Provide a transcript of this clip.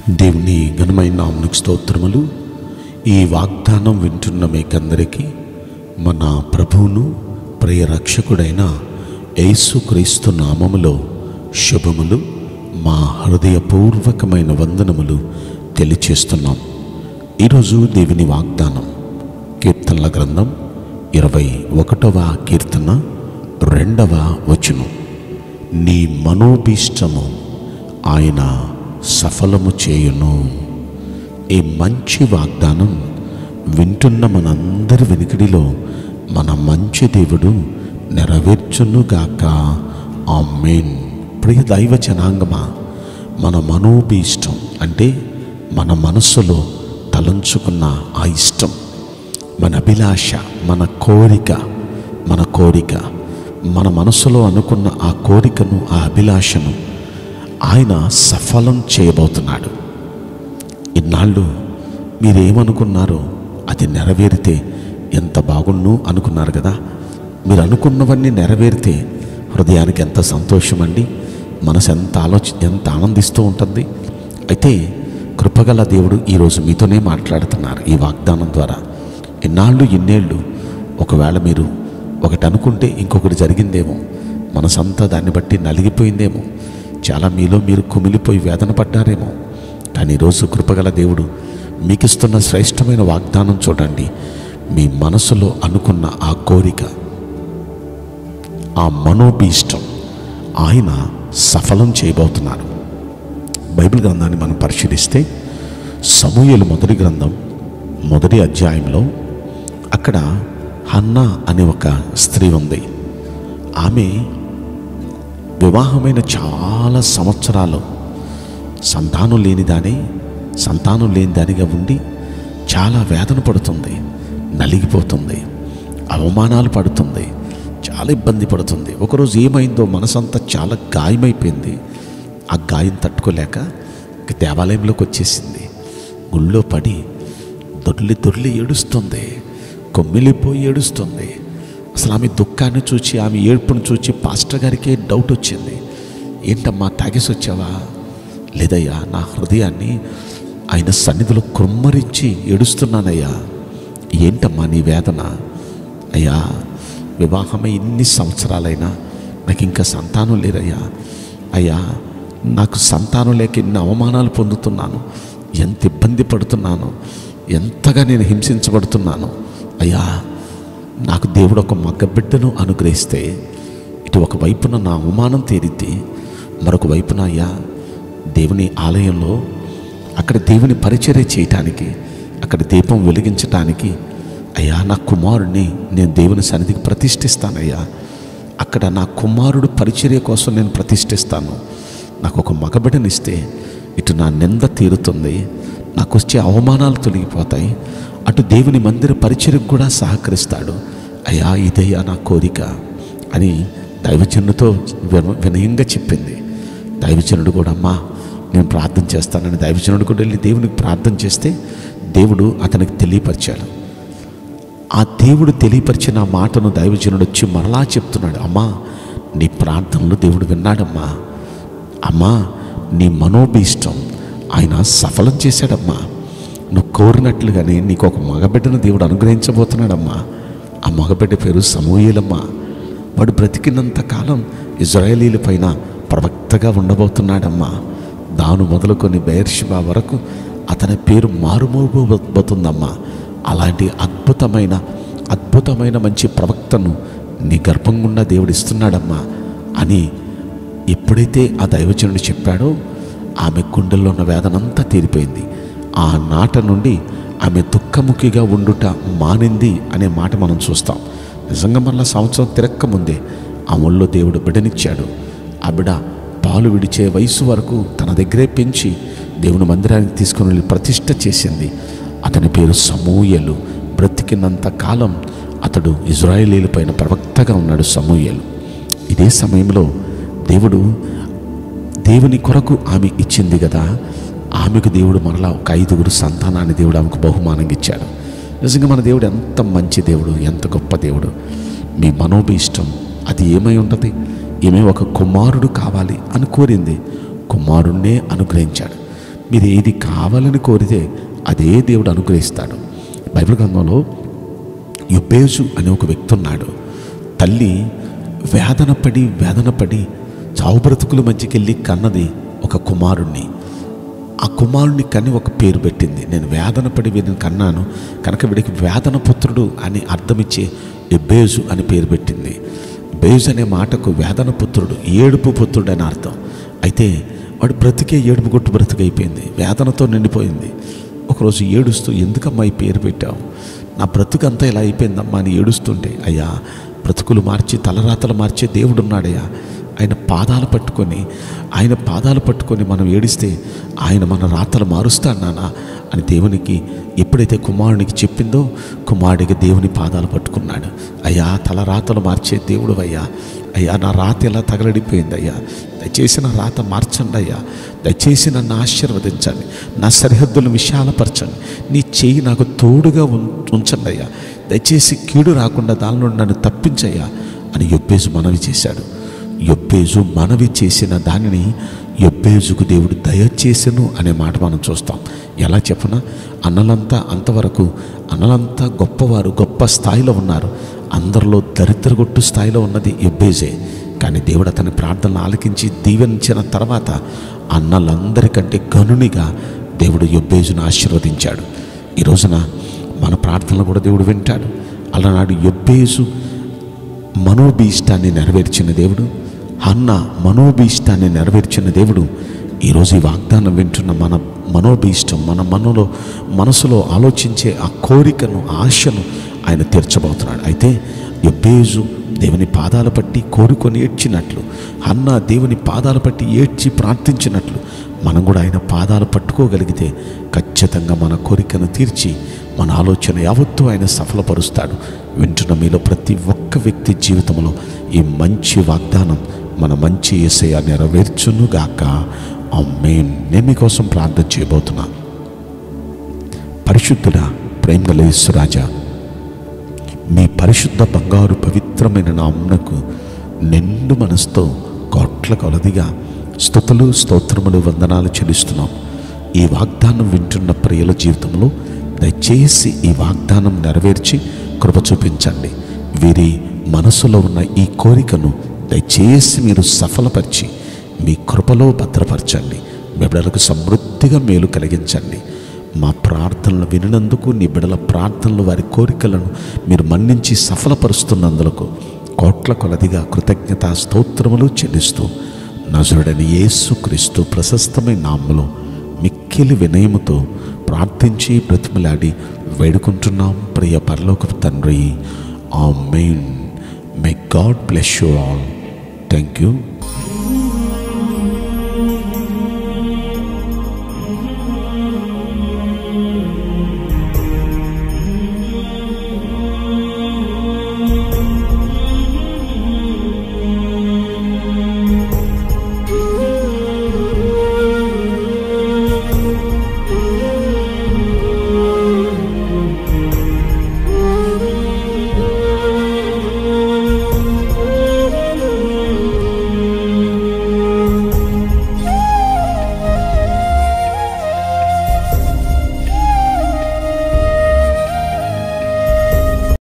దేవుని ఘనమైన నామనికి స్తోత్రములు ఈ వాగ్దానం వింటున్న మీకందరికీ మన ప్రభువును ప్రియ రక్షకుడైన యేసుక్రీస్తు నామములో శుభములు మా హృదయపూర్వకమైన వందనములు తెలియచేస్తున్నాం ఈరోజు దేవుని వాగ్దానం కీర్తనల గ్రంథం ఇరవై ఒకటవ కీర్తన రెండవ వచనం నీ మనోభీష్టము ఆయన సఫలము చేయును ఈ మంచి వాగ్దానం వింటున్న మనందరి వెనుకడిలో మన మంచి దేవుడు నెరవేర్చునుగాక ఆమెన్ ప్రియ దైవ జనాంగమా మన మనోభీష్టం అంటే మన మనస్సులో తలంచుకున్న ఆ ఇష్టం మన అభిలాష మన కోరిక మన కోరిక మన మనసులో అనుకున్న ఆ కోరికను ఆ అభిలాషను ఆయన సఫలం చేయబోతున్నాడు ఇన్నాళ్ళు మీరేమనుకున్నారో అది నెరవేరితే ఎంత బాగుండు అనుకున్నారు కదా మీరు అనుకున్నవన్నీ నెరవేరితే హృదయానికి ఎంత సంతోషం అండి మనసు ఎంత ఆలోచి ఎంత ఆనందిస్తూ ఉంటుంది అయితే కృపగల దేవుడు ఈరోజు మీతోనే మాట్లాడుతున్నారు ఈ వాగ్దానం ద్వారా ఇన్నాళ్ళు ఇన్నేళ్ళు ఒకవేళ మీరు ఒకటి అనుకుంటే ఇంకొకటి జరిగిందేమో మనసంతా దాన్ని బట్టి నలిగిపోయిందేమో చాలా మీలో మీరు కుమిలిపోయి వేదన పడ్డారేమో కానీ ఈరోజు కృపగల దేవుడు మీకు ఇస్తున్న శ్రేష్టమైన వాగ్దానం చూడండి మీ మనసులో అనుకున్న ఆ కోరిక ఆ మనోభీష్టం ఆయన సఫలం చేయబోతున్నారు బైబిల్ గ్రంథాన్ని మనం పరిశీలిస్తే సమూహలు మొదటి గ్రంథం మొదటి అధ్యాయంలో అక్కడ హన్నా అనే ఒక స్త్రీ ఉంది ఆమె వివాహమైన చాలా సంవత్సరాలు సంతానం లేనిదానే సంతానం లేని దానిగా ఉండి చాలా వేదన పడుతుంది నలిగిపోతుంది అవమానాలు పడుతుంది చాలా ఇబ్బంది పడుతుంది ఒకరోజు ఏమైందో మనసంతా చాలా గాయమైపోయింది ఆ గాయం తట్టుకోలేక ఇక దేవాలయంలోకి వచ్చేసింది గుళ్ళో పడి దొర్లి దొర్లి ఏడుస్తుంది కొమ్మిలిపోయి ఏడుస్తుంది అసలు ఆమె దుఃఖాన్ని చూచి ఆమె ఏడుపును చూచి పాస్టర్ గారికే డౌట్ వచ్చింది ఏంటమ్మా తాగేసి వచ్చావా లేదయ్యా నా హృదయాన్ని ఆయన సన్నిధిలో కుమ్మరించి ఏడుస్తున్నానయ్యా ఏంటమ్మా నీ వేదన అయ్యా వివాహమై ఇన్ని సంవత్సరాలైనా నాకు ఇంకా సంతానం లేరయ్యా అయ్యా నాకు సంతానం లేక ఇన్ని అవమానాలు పొందుతున్నాను ఎంత ఇబ్బంది పడుతున్నాను ఎంతగా నేను హింసించబడుతున్నాను అయ్యా నాకు దేవుడు ఒక మగ్గబిడ్డను అనుగ్రహిస్తే ఇటు ఒక వైపున నా అవమానం తీరిద్ది మరొక వైపున అయ్యా దేవుని ఆలయంలో అక్కడ దేవుని పరిచర్య చేయటానికి అక్కడ దీపం వెలిగించటానికి అయ్యా నా కుమారుడిని నేను దేవుని సన్నిధికి ప్రతిష్ఠిస్తానయ్యా అక్కడ నా కుమారుడు పరిచర్య కోసం నేను ప్రతిష్ఠిస్తాను నాకు ఒక మగబిడ్డనిస్తే ఇటు నా నింద తీరుతుంది నాకు వచ్చే అవమానాలు తొలగిపోతాయి అటు దేవుని మందిర పరిచర్యకు కూడా సహకరిస్తాడు అయ్యా ఇదయ్యా నా కోరిక అని దైవజనుడితో విన- వినయంగా చెప్పింది దైవజనుడు కూడా అమ్మా నేను ప్రార్థన చేస్తానని దైవజనుడు కూడా వెళ్ళి దేవునికి ప్రార్థన చేస్తే దేవుడు అతనికి తెలియపరిచాడు ఆ దేవుడు తెలియపరిచిన ఆ మాటను దైవజనుడు వచ్చి మరలా చెప్తున్నాడు అమ్మా నీ ప్రార్థనలు దేవుడు విన్నాడమ్మా అమ్మా నీ మనోభీష్టం ఆయన సఫలం చేశాడమ్మా నువ్వు కోరినట్లుగానే నీకు ఒక మగబిడ్డను దేవుడు అనుగ్రహించబోతున్నాడమ్మా ఆ మగబిడ్డ పేరు సమూయేలమ్మా వాడు బ్రతికినంత కాలం ఇజ్రాయేలీల పైన ప్రవక్తగా ఉండబోతున్నాడమ్మా దాను మొదలుకొని బెయర్షిబా వరకు అతని పేరు మారుమోగబోతుందమ్మా అలాంటి అద్భుతమైన అద్భుతమైన మంచి ప్రవక్తను నీ గర్భం గుండా దేవుడు ఇస్తున్నాడమ్మా అని ఎప్పుడైతే ఆ దైవజనుడు చెప్పాడో ఆమె గుండెల్లో ఉన్న వేదనంతా తీరిపోయింది ఆ నాట నుండి ఆమె దుఃఖముఖిగా ఉండుట మానింది అనే మాట మనం చూస్తాం నిజంగా మళ్ళా సంవత్సరం తిరక్క ముందే ఆ ఒళ్ళో దేవుడు బిడ్డనిచ్చాడు ఆ బిడ్డ పాలు విడిచే వయసు వరకు తన దగ్గరే పెంచి దేవుని మందిరానికి తీసుకుని వెళ్ళి ప్రతిష్ట చేసింది అతని పేరు సమూయలు బ్రతికినంత కాలం అతడు ఇజ్రాయేలీల పైన ప్రవక్తగా ఉన్నాడు సమూయలు ఇదే సమయంలో దేవుడు దేవుని కొరకు ఆమె ఇచ్చింది కదా ఆమెకు దేవుడు మరలా ఒక ఐదుగురు సంతానాన్ని దేవుడు ఆమెకు బహుమానంగా ఇచ్చాడు నిజంగా మన దేవుడు ఎంత మంచి దేవుడు ఎంత గొప్ప దేవుడు మీ మనోభీష్టం అది ఏమై ఉంటుంది ఈమె ఒక కుమారుడు కావాలి అని కోరింది కుమారుణ్ణే అనుగ్రహించాడు మీరు ఏది కావాలని కోరితే అదే దేవుడు అనుగ్రహిస్తాడు బైబిల్ గ్రంథంలో యొబ్బేజు అనే ఒక వ్యక్తి ఉన్నాడు తల్లి వేదన పడి వేదన పడి చావు బ్రతుకుల మధ్యకెళ్ళి కన్నది ఒక కుమారుణ్ణి ఆ కుమారుని కని ఒక పేరు పెట్టింది నేను వేదన పడి వీరిని కన్నాను కనుక వీడికి వేదన పుత్రుడు అని అర్థమిచ్చే ఎబ్బేజు అని పేరు పెట్టింది బేజు అనే మాటకు వేదన పుత్రుడు ఏడుపు పుత్రుడు అని అర్థం అయితే వాడు బ్రతికే ఏడుపు కొట్టు బ్రతికైపోయింది వేదనతో నిండిపోయింది ఒకరోజు ఏడుస్తూ ఎందుకమ్మా ఈ పేరు పెట్టావు నా బ్రతుకంతా ఇలా అయిపోయిందమ్మా అని ఏడుస్తుంటే అయ్యా బ్రతుకులు మార్చి తలరాతలు మార్చే దేవుడు ఉన్నాడయ్యా ఆయన పాదాలు పట్టుకొని ఆయన పాదాలు పట్టుకొని మనం ఏడిస్తే ఆయన మన రాతలు మారుస్తాడు నాన్న అని దేవునికి ఎప్పుడైతే కుమారునికి చెప్పిందో కుమారుడికి దేవుని పాదాలు పట్టుకున్నాడు అయ్యా తల రాతలు మార్చే దేవుడు అయ్యా అయ్యా నా రాత ఎలా తగలడిపోయింది అయ్యా దయచేసి నా రాత మార్చండి అయ్యా దయచేసి నన్ను ఆశీర్వదించండి నా సరిహద్దులను విశాలపరచండి నీ చేయి నాకు తోడుగా ఉం- ఉంచండి అయ్యా దయచేసి కీడు రాకుండా దాని నుండి నన్ను తప్పించయ్యా అని యొబ్బేజు మనవి చేశాడు యొబ్బేజు మనవి చేసిన దానిని యొబ్బేజుకు దేవుడు దయచేసెను అనే మాట మనం చూస్తాం ఎలా చెప్పన అన్నలంతా అంతవరకు అన్నలంతా గొప్పవారు గొప్ప స్థాయిలో ఉన్నారు అందరిలో దరిద్రగొట్టు స్థాయిలో ఉన్నది యొబ్బేజే కానీ దేవుడు అతని ప్రార్థనలు ఆలకించి దీవెనించిన తర్వాత అన్నలందరికంటే గనునిగా దేవుడు యొబ్బేజును ఆశీర్వదించాడు ఈ రోజున మన ప్రార్థనలు కూడా దేవుడు వింటాడు అలనాడు యొబ్బేజు మనోభీష్టాన్ని నెరవేర్చిన దేవుడు హన్న మనోభీష్టాన్ని నెరవేర్చిన దేవుడు ఈరోజు ఈ వాగ్దానం వింటున్న మన మనోభీష్టం మన మనలో మనసులో ఆలోచించే ఆ కోరికను ఆశను ఆయన తీర్చబోతున్నాడు అయితే ఎబ్బేజు దేవుని పాదాల పట్టి కోరుకొని ఏడ్చినట్లు హన్న దేవుని పాదాల పట్టి ఏడ్చి ప్రార్థించినట్లు మనం కూడా ఆయన పాదాలు పట్టుకోగలిగితే ఖచ్చితంగా మన కోరికను తీర్చి మన ఆలోచన యావత్తూ ఆయన సఫలపరుస్తాడు వింటున్న మీలో ప్రతి ఒక్క వ్యక్తి జీవితంలో ఈ మంచి వాగ్దానం మన మంచి ఏసయ నెరవేర్చునుగాక అమ్మేన్ నేను మీకోసం ప్రార్థన చేయబోతున్నా పరిశుద్ధుడ ప్రేమలేసు రాజా మీ పరిశుద్ధ బంగారు పవిత్రమైన నామ్నకు నిండు మనసుతో కోట్ల కొలదిగా స్థుతులు స్తోత్రములు వందనాలు చెల్లిస్తున్నాం ఈ వాగ్దానం వింటున్న ప్రియుల జీవితంలో దయచేసి ఈ వాగ్దానం నెరవేర్చి కృప చూపించండి వీరి మనసులో ఉన్న ఈ కోరికను దయచేసి మీరు సఫలపరిచి మీ కృపలో భద్రపరచండి మీ బిడ్డలకు సమృద్ధిగా మేలు కలిగించండి మా ప్రార్థనలు వినినందుకు నీ బిడల ప్రార్థనలు వారి కోరికలను మీరు మన్నించి సఫలపరుస్తున్నందులకు కోట్ల కొలదిగా కృతజ్ఞత స్తోత్రములు చెల్లిస్తూ నజరుడని యేసు క్రీస్తు ప్రశస్తమైన నామములో మిక్కిలి వినయముతో ప్రార్థించి బ్రతిమలాడి వేడుకుంటున్నాం ప్రియ పరలోక తండ్రి amen may God bless you all thank you